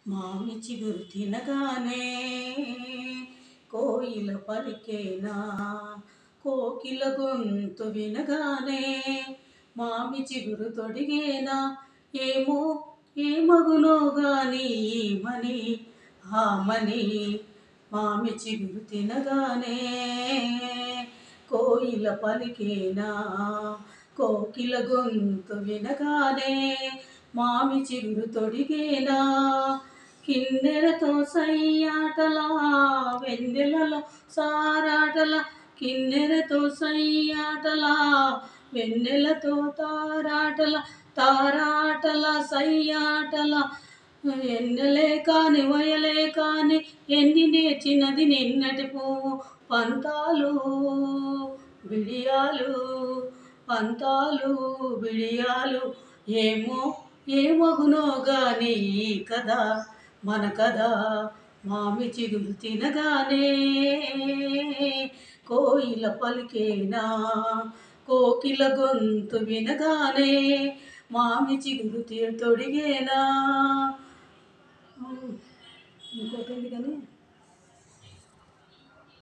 మామి చిగురు తినగానే కోయిల పలికేనా కోకిల గొంతు వినగానే మామి చిగురు తొడిగేనా ఏమో ఏ మగునో గాని మని ఆమని మామి చిగురు తినగానే కోయిల పలికేనా కోకిల గొంతు వినగానే మామి చిగురు తొడిగేనా కిన్నెరతో సయ్యాటలా వెన్నెలలో సారాటలా కిన్నెరతో సయ్యాటలా వెన్నెలతో తారాటల తారాటల సయ్యాటల ఎన్నెలే కాని వయలే కాని ఎన్ని నేర్చినది నిన్నటి పువ్వు పంతాలు బిడియాలు పంతాలు బిడియాలు ఏమో ఏ మగునో గాని ఈ కదా మన కదా మామి చిగురు తినగానే కోయిల పలికేనా కోకిల గొంతు వినగానే మామి చిగురు తీ- తొడిగేనా ఇంకోటి ఉంది కానీ